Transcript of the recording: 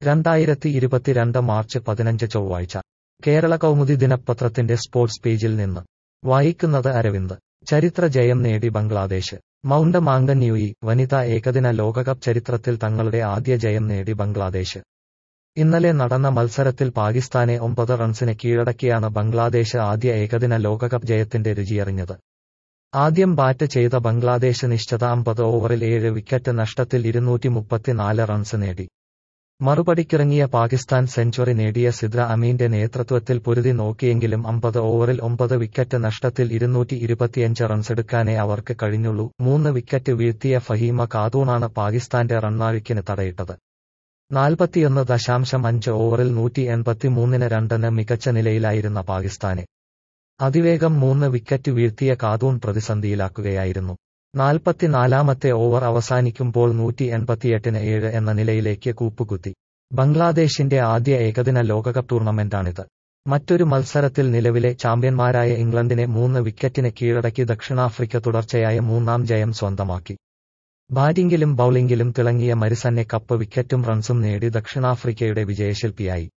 രണ്ടായിരത്തി ഇരുപത്തിരണ്ട് മാർച്ച് പതിനഞ്ച് ചൊവ്വാഴ്ച കേരള കൗമുദി ദിനപത്രത്തിന്റെ സ്പോർട്സ് പേജിൽ നിന്ന് വായിക്കുന്നത് അരവിന്ദ് ചരിത്ര ജയം നേടി ബംഗ്ലാദേശ് മൗണ്ട് മാങ്കന്യൂയി വനിതാ ഏകദിന ലോകകപ്പ് ചരിത്രത്തിൽ തങ്ങളുടെ ആദ്യ ജയം നേടി ബംഗ്ലാദേശ് ഇന്നലെ നടന്ന മത്സരത്തിൽ പാകിസ്ഥാനെ ഒമ്പത് റൺസിന് കീഴടക്കിയാണ് ബംഗ്ലാദേശ് ആദ്യ ഏകദിന ലോകകപ്പ് ജയത്തിന്റെ രുചിയറിഞ്ഞത് ആദ്യം ബാറ്റ് ചെയ്ത ബംഗ്ലാദേശ് നിശ്ചിത അമ്പത് ഓവറിൽ ഏഴ് വിക്കറ്റ് നഷ്ടത്തിൽ ഇരുന്നൂറ്റി മുപ്പത്തിനാല് റൺസ് നേടി മറുപടിക്കിറങ്ങിയ പാകിസ്ഥാൻ സെഞ്ചുറി നേടിയ സിദ്ര അമീന്റെ നേതൃത്വത്തിൽ പൊരുതി നോക്കിയെങ്കിലും അമ്പത് ഓവറിൽ ഒമ്പത് വിക്കറ്റ് നഷ്ടത്തിൽ ഇരുന്നൂറ്റി ഇരുപത്തിയഞ്ച് റൺസെടുക്കാനേ അവർക്ക് കഴിഞ്ഞുള്ളൂ മൂന്ന് വിക്കറ്റ് വീഴ്ത്തിയ ഫഹീമ ഖാതൂണാണ് പാകിസ്ഥാന്റെ റണ്ണാഴിക്കിന് തടയിട്ടത് നാൽപ്പത്തിയൊന്ന് ദശാംശം അഞ്ച് ഓവറിൽ നൂറ്റി എൺപത്തിമൂന്നിന് രണ്ടിന് മികച്ച നിലയിലായിരുന്ന പാകിസ്ഥാനെ അതിവേഗം മൂന്ന് വിക്കറ്റ് വീഴ്ത്തിയ ഖാതൂൺ പ്രതിസന്ധിയിലാക്കുകയായിരുന്നു നാൽപ്പത്തിനാലാമത്തെ ഓവർ അവസാനിക്കുമ്പോൾ നൂറ്റി എൺപത്തിയെട്ടിന് ഏഴ് എന്ന നിലയിലേക്ക് കൂപ്പുകുത്തി ബംഗ്ലാദേശിന്റെ ആദ്യ ഏകദിന ലോകകപ്പ് ടൂർണമെന്റാണിത് മറ്റൊരു മത്സരത്തിൽ നിലവിലെ ചാമ്പ്യന്മാരായ ഇംഗ്ലണ്ടിനെ മൂന്ന് വിക്കറ്റിന് കീഴടക്കി ദക്ഷിണാഫ്രിക്ക തുടർച്ചയായ മൂന്നാം ജയം സ്വന്തമാക്കി ബാറ്റിംഗിലും ബൌളിംഗിലും തിളങ്ങിയ മരിസന്നെ കപ്പ് വിക്കറ്റും റൺസും നേടി ദക്ഷിണാഫ്രിക്കയുടെ വിജയശില്പിയായി